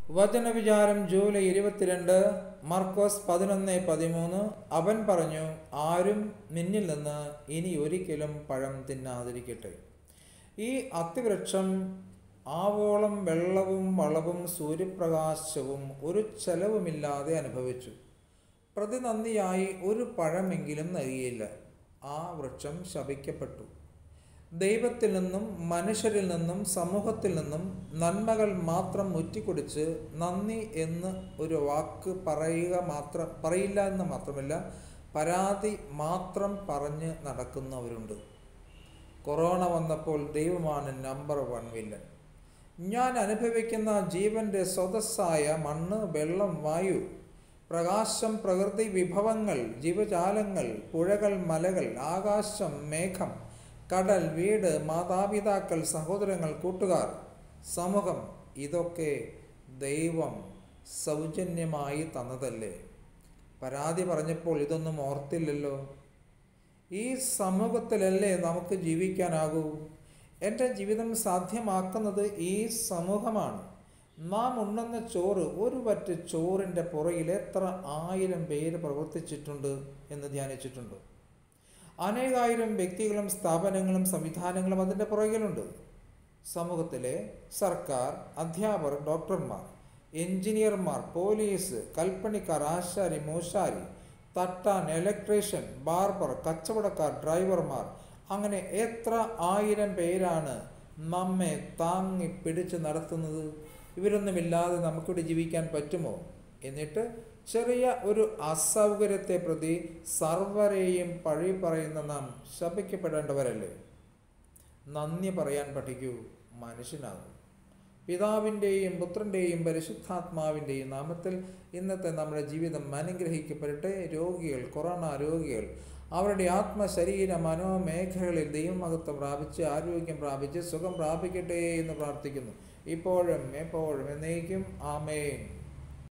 വചനവിചാരം July ഇരുപത്തിരണ്ട് മർക്കോസ് പതിനൊന്ന് പതിമൂന്ന് അവൻ പറഞ്ഞു ആരും നിന്നിൽ നിന്ന് ഇനി ഒരിക്കലും പഴം തിന്നാതിരിക്കട്ടെ ഈ അത്തിവൃക്ഷം ആവോളം വെള്ളവും വളവും സൂര്യപ്രകാശവും ഒരു ചെലവുമില്ലാതെ അനുഭവിച്ചു പ്രതിനന്ദിയായി ഒരു പഴമെങ്കിലും നൽകിയില്ല ആ വൃക്ഷം ശപിക്കപ്പെട്ടു ദൈവത്തിൽ നിന്നും മനുഷ്യരിൽ നിന്നും സമൂഹത്തിൽ നിന്നും നന്മകൾ മാത്രം മുറ്റിക്കുടിച്ച് നന്ദി എന്ന് ഒരു വാക്ക് പറയുക മാത്രം പറയില്ല എന്ന് മാത്രമല്ല പരാതി മാത്രം പറഞ്ഞ് നടക്കുന്നവരുണ്ട് കൊറോണ വന്നപ്പോൾ ദൈവമാണ് നമ്പർ വൺ വില്ലൻ ഞാൻ അനുഭവിക്കുന്ന ജീവൻ്റെ സ്വതസ്സായ മണ്ണ് വെള്ളം വായു പ്രകാശം പ്രകൃതി വിഭവങ്ങൾ ജീവജാലങ്ങൾ പുഴകൾ മലകൾ ആകാശം മേഘം കടൽ വീട് മാതാപിതാക്കൾ സഹോദരങ്ങൾ കൂട്ടുകാർ സമൂഹം ഇതൊക്കെ ദൈവം സൗജന്യമായി തന്നതല്ലേ പരാതി പറഞ്ഞപ്പോൾ ഇതൊന്നും ഓർത്തില്ലല്ലോ ഈ സമൂഹത്തിലല്ലേ നമുക്ക് ജീവിക്കാനാകൂ എൻ്റെ ജീവിതം സാധ്യമാക്കുന്നത് ഈ സമൂഹമാണ് നാം ഉണ്ണുന്ന ചോറ് ഒരു പറ്റ് ചോറിൻ്റെ പുറകിൽ എത്ര ആയിരം പേര് പ്രവർത്തിച്ചിട്ടുണ്ട് എന്ന് ധ്യാനിച്ചിട്ടുണ്ട് അനേകായിരം വ്യക്തികളും സ്ഥാപനങ്ങളും സംവിധാനങ്ങളും അതിൻ്റെ പുറകിലുണ്ട് സമൂഹത്തിലെ സർക്കാർ അധ്യാപകർ ഡോക്ടർമാർ എഞ്ചിനീയർമാർ പോലീസ് കൽപ്പണിക്കാർ ആശാരി മൂശാരി തട്ടാൻ ഇലക്ട്രീഷ്യൻ ബാർബർ കച്ചവടക്കാർ ഡ്രൈവർമാർ അങ്ങനെ എത്ര ആയിരം പേരാണ് നമ്മെ താങ്ങി പിടിച്ച് നടത്തുന്നത് ഇവരൊന്നുമില്ലാതെ നമുക്കിവിടെ ജീവിക്കാൻ പറ്റുമോ എന്നിട്ട് ചെറിയ ഒരു അസൗകര്യത്തെ പ്രതി സർവരെയും പഴി പറയുന്ന നാം ശപിക്കപ്പെടേണ്ടവരല്ലേ നന്ദി പറയാൻ പഠിക്കൂ മനുഷ്യനാകും പിതാവിൻ്റെയും പുത്രൻ്റെയും പരിശുദ്ധാത്മാവിൻ്റെയും നാമത്തിൽ ഇന്നത്തെ നമ്മുടെ ജീവിതം അനുഗ്രഹിക്കപ്പെടട്ടെ രോഗികൾ കൊറോണ രോഗികൾ അവരുടെ ആത്മശരീര മനോമേഖലകളിൽ ദൈവമഹത്വം പ്രാപിച്ച് ആരോഗ്യം പ്രാപിച്ച് സുഖം പ്രാപിക്കട്ടെ എന്ന് പ്രാർത്ഥിക്കുന്നു ഇപ്പോഴും എപ്പോഴും എന്നേക്കും ആമേൻ